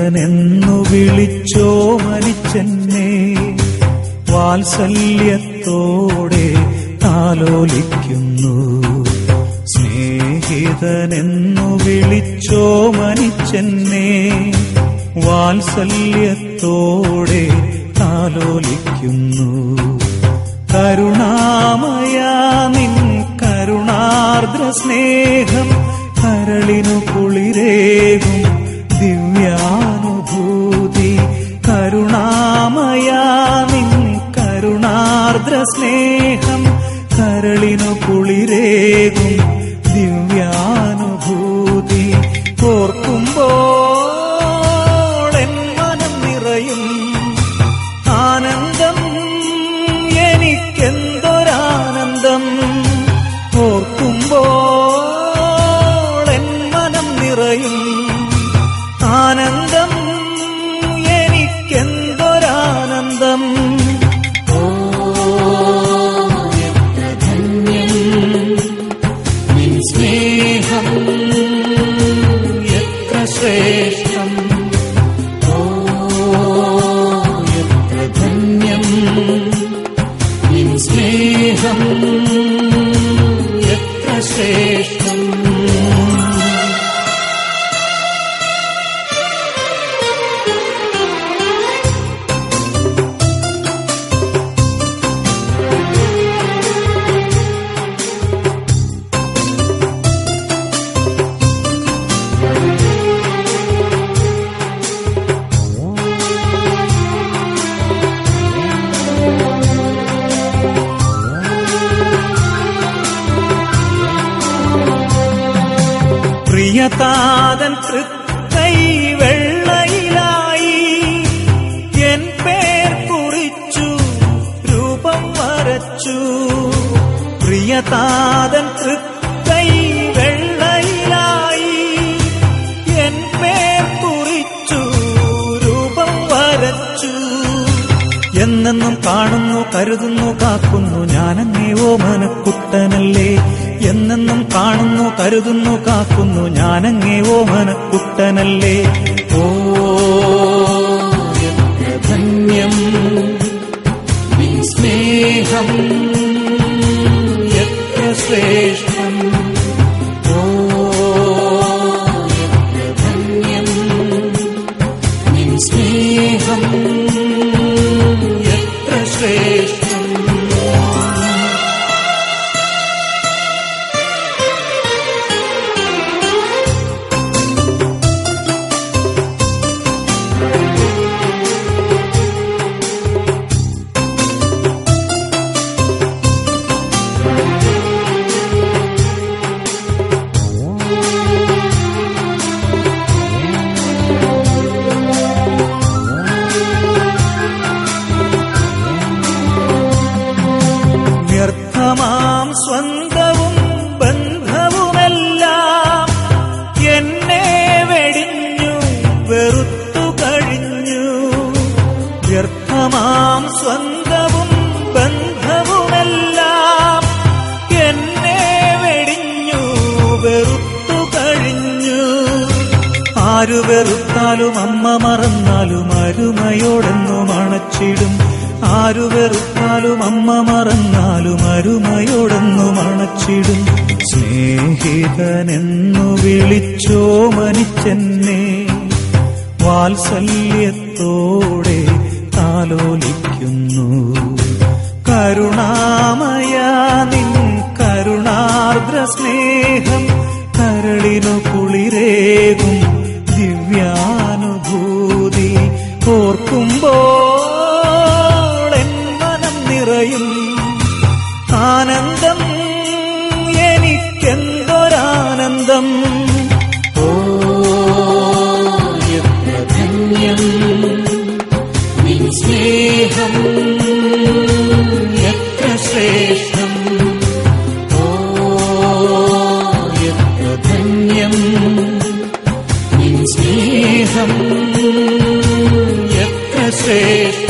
സ്നേഹിതനെന്നു വിളിച്ചോ മരിച്ചെന്നെ വാത്സല്യത്തോടെ താലോലിക്കുന്നു സ്നേഹിതനെന്നു വിളിച്ചോ മരിച്ചെന്നെ വാത്സല്യത്തോടെ താലോലിക്കുന്നു കരുണാമയ നിൻ കരുണാർദ്ര സ്നേഹം കരളിനു കുളിരേകും ദിവ്യാനുഭൂതി കരുണാമയ നിൻ കരുണാർദ്ര സ്നേഹം കരളിനു കുളിരേകും ദിവ്യാനുഭൂതി ഓർക്കുമ്പോൾ എൻ മനം നിറയും ആനന്ദം എനിക്കെന്തൊരാനന്ദം ഓർക്കുമ്പോൾ എൻ മനം നിറയും ആനന്ദം എനിക്കെന്തൊരാനന്ദം നിൻ സ്നേഹം എത്ര ശ്രേഷ്ഠം ഓ എത്ര ധന്യം നിൻ സ്നേഹം എത്ര ശ്രേഷ്ഠം പ്രിയതാതൻ തൃക്കൈ വെള്ളയിലായി എൻ പേർ കുറിച്ചു രൂപം വരച്ചു പ്രിയതാതൻ തൃക്കൈ വെള്ളയിലായി എൻ പേർ കുറിച്ചു രൂപം വരച്ചു എന്നെന്നും കാണുന്നു കരുതുന്നു കാക്കുന്നു ഞാനങ്ങേ ഓമനക്കുട്ടനല്ലേ എന്നെന്നും കാണുന്നു കരുതുന്നു കാക്കുന്നു ഞാനങ്ങേ ഓമനക്കുട്ടനല്ലേ ഓ എത്ര ധന്യം നിൻ സ്നേഹം എത്ര ശ്രേഷ്ഠം ഓ എത്ര ധന്യം നിൻ സ്നേഹം എത്ര ശ്രേഷ്ഠം വ്യർത്ഥമാം സ്വന്തവും ബന്ധവുമെല്ലാം എന്നെ വെടിഞ്ഞു വെറുത്തു കഴിഞ്ഞു വ്യർത്ഥമാം സ്വന്തവും ബന്ധവുമെല്ലാം എന്നെ വെടിഞ്ഞു വെറുത്തു കഴിഞ്ഞു ആരു വെറുത്താലും അമ്മ മറന്നാലും അരുമയോടെന്നും അണച്ചിടും ആരു വെറുത്താലും അമ്മ മറന്നാലും അരുമയോടെന്നും അണച്ചിടും സ്നേഹിതനെന്നു വിളിച്ചോ മനിച്ചെന്നെ വാത്സല്യത്തോടെ താലോലിക്കുന്നു കരുണാമയ നിൻ കരുണാർദ്ര സ്നേഹം കരളിനു കുളിരേകും ദിവ്യാനുഭൂതി ഓർക്കുമ്പോൾ എൻ മനം നിറയും ആനന്ദം എനിക്കെന്തൊരാനന്ദം ഓ എത്ര ധന്യം നിൻ സ്നേഹം എത്ര ശ്രേഷ്ഠം ഓ എത്ര ധന്യം നിൻ സ്നേഹം എത്ര ശ്രേഷ്ഠം